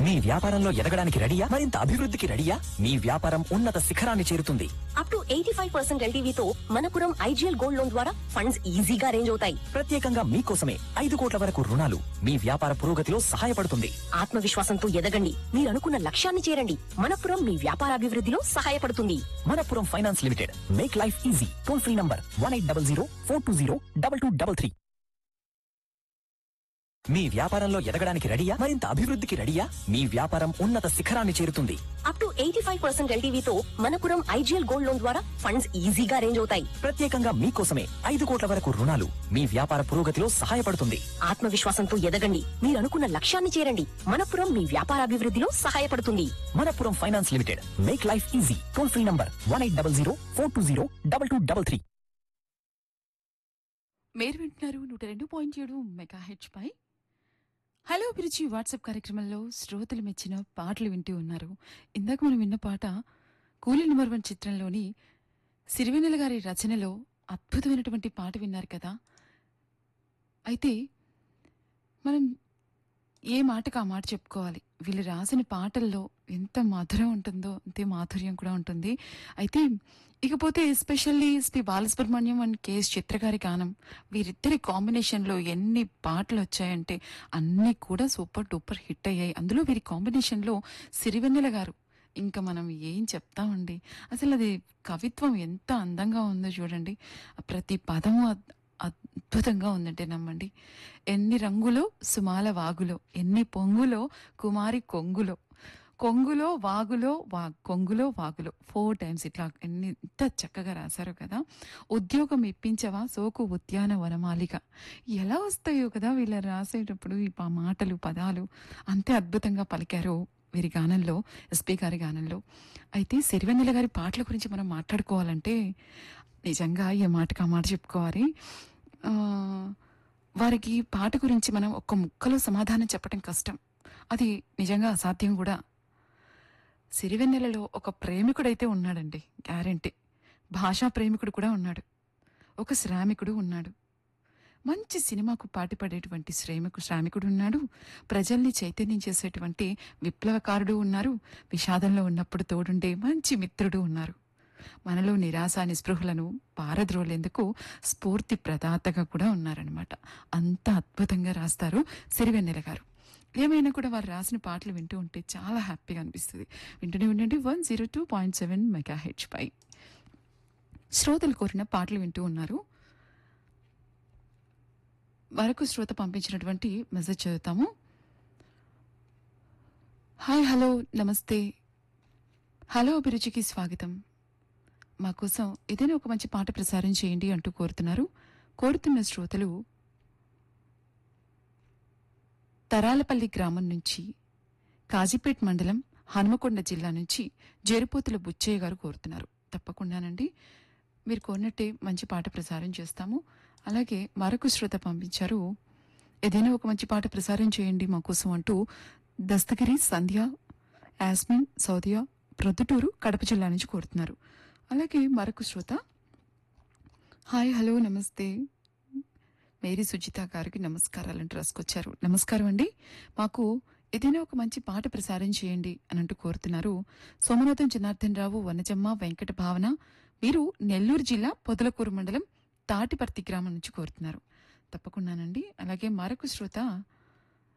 మీ వ్యాపారంలో ఎదగడానికి రెడీయా మరింత అభివృద్ధికి రెడీయా మీ వ్యాపారం ఉన్నత శిఖరాన్ని చేరుతుంది up to eighty five percent ఎల్టీవీతో మనపురం ఐజీఎల్ గోల్డ్ లోన్ ద్వారా ఫండ్స్ ఈజీగా అరేంజ్ అవుతాయి ప్రత్యేకంగా మీకోసమే ఐదు కోట్ల వరకు రుణాలు మీ వ్యాపార పురోగతిలో సహాయపడుతుంది ఆత్మవిశ్వాసంతో ఎదగండి మీరు అనుకున్న లక్ష్యాన్ని చేరండి మనపురం మీ వ్యాపారాభివృద్ధిలో సహాయపడుతుంది Manappuram finance limited make life easy toll free number one eight double zero four two zero double two double three మీ వ్యాపారంలో ఎదగడానికి రెడీయా మరింత అభివృద్ధికి రెడీయా మీ వ్యాపారం ఉన్నత శిఖరాన్ని చేరుతుంది up to eighty five percent ఎల్టీవీతో మనపురం ఐజీఎల్ గోల్డ్ లోన్ ద్వారా ఫండ్స్ ఈజీగా అరేంజ్ అవుతాయి ప్రత్యేకంగా మీకోసమే ఐదు కోట్ల వరకు రుణాలు మీ వ్యాపార పురోగతిలో సహాయపడుతుంది ఆత్మవిశ్వాసంతో ఎదగండి మీరు అనుకున్న లక్ష్యాన్ని చేరండి మనపురం మీ వ్యాపారాభివృద్ధిలో సహాయపడుతుంది Manappuram finance limited make life easy toll free number one eight double zero four two zero double two double three మీరు వింటున్నారు నూట రెండు పాయింట్ ఏడు మెగా హెచ్ పై హలో అభిరుచి వాట్సాప్ కార్యక్రమంలో శ్రోతలు మెచ్చిన పాటలు వింటూ ఉన్నారు ఇందాక మనం విన్న పాట కూలీ నెంబర్ వన్ చిత్రంలోని సిరివెన్నెల గారి రచనలో అద్భుతమైనటువంటి పాట విన్నారు కదా అయితే మనం ఏ మాటకు ఆ మాట చెప్పుకోవాలి వీళ్ళు రాసిన పాటల్లో ఎంత మధురం ఉంటుందో అంతే మాధుర్యం కూడా ఉంటుంది అయితే ఇకపోతే especially S P Balasubrahmanyam and K S Chitra గారి గానం వీరిద్దరి కాంబినేషన్లో ఎన్ని పాటలు వచ్చాయంటే అన్నీ కూడా సూపర్ డూపర్ హిట్ అయ్యాయి అందులో వీరి కాంబినేషన్లో సిరివెన్నెల గారు ఇంకా మనం ఏం చెప్తామండి అసలు అది కవిత్వం ఎంత అందంగా ఉందో చూడండి ప్రతి పదము అద్- అద్భుతంగా ఉందంటే నమ్మండి ఎన్ని రంగులో సుమాల వాగులో ఎన్ని పొంగులో కుమారి కొంగులో కొంగులో వాగులో వా కొంగులో వాగులో ఫోర్ టైమ్స్ ఇట్లా ఎన్ని ఎంత చక్కగా రాశారు కదా ఉద్యోగం ఇప్పించవా సోకు ఉద్యాన వనమాలిక ఎలా వస్తాయో కదా వీళ్ళ రాసేటప్పుడు ఈ పా- మాటలు పదాలు అంతే అద్భుతంగా పలికారు వీరి గానంలో ఎస్పీ గారి గానంలో అయితే సిరివెన్నెల గారి పాటల గురించి మనం మాట్లాడుకోవాలంటే నిజంగా ఏ మాటకు ఆ మాట చెప్పుకోవాలి ఆ, వారికి పాట గురించి మనం ఒక్క ముక్కలో సమాధానం చెప్పడం కష్టం అది నిజంగా అసాధ్యం కూడా సిరివెన్నెలలో ఒక ప్రేమికుడైతే ఉన్నాడండి గ్యారెంటీ భాషా ప్రేమికుడు కూడా ఉన్నాడు ఒక శ్రామికుడు ఉన్నాడు మంచి సినిమాకు పాటుపడేటువంటి శ్రేమికు శ్రామికుడు ఉన్నాడు ప్రజల్ని చైతన్యం చేసేటువంటి విప్లవకారుడు ఉన్నారు విషాదంలో ఉన్నప్పుడు తోడుండే మంచి మిత్రుడు ఉన్నారు మనలో నిరాశ నిస్పృహలను పారద్రోలేందుకు స్ఫూర్తి ప్రదాతగా కూడా ఉన్నారనమాట అంత అద్భుతంగా రాస్తారు సిరివెన్నెల గారు ఏమైనా కూడా వారు రాసిన పాటలు వింటూ ఉంటే చాలా హ్యాపీగా అనిపిస్తుంది వింటూనే ఉండండి one zero two point seven megahertz పై శ్రోతలు కోరిన పాటలు వింటూ ఉన్నారు మరొక శ్రోత పంపించినటువంటి మెసేజ్ చదువుతాము హాయ్ హలో నమస్తే హలో అభిరుచికి స్వాగతం మా కోసం ఏదైనా ఒక మంచి పాట ప్రసారం చేయండి అంటూ కోరుతున్నారు కోరుతున్న శ్రోతలు తరాలపల్లి గ్రామం నుంచి కాజీపేట్ మండలం హనుమకొండ జిల్లా నుంచి జేరుపోతుల బుచ్చయ్య గారు కోరుతున్నారు తప్పకుండానండి మీరు కోరినట్టే మంచి పాట ప్రసారం చేస్తాము అలాగే మరొక శ్రోత పంపించారు ఏదైనా ఒక మంచి పాట ప్రసారం చేయండి మా కోసం అంటూ దస్తగిరి సంధ్య యాస్మిన్ సౌదియా ప్రొద్దుటూరు కడప జిల్లా నుంచి కోరుతున్నారు అలాగే మరొక శ్రోత హాయ్ హలో నమస్తే మేరీ సుజిత గారికి నమస్కారాలు అంటూ రాసుకొచ్చారు నమస్కారం అండి మాకు ఏదైనా ఒక మంచి పాట ప్రసారం చేయండి అని అంటూ కోరుతున్నారు సోమనాథం జనార్దన్ రావు వనజమ్మ వెంకట భావన వీరు నెల్లూరు జిల్లా పొదలకూరు మండలం తాటిపర్తి గ్రామం నుంచి కోరుతున్నారు తప్పకుండానండి అలాగే మరొక శ్రోత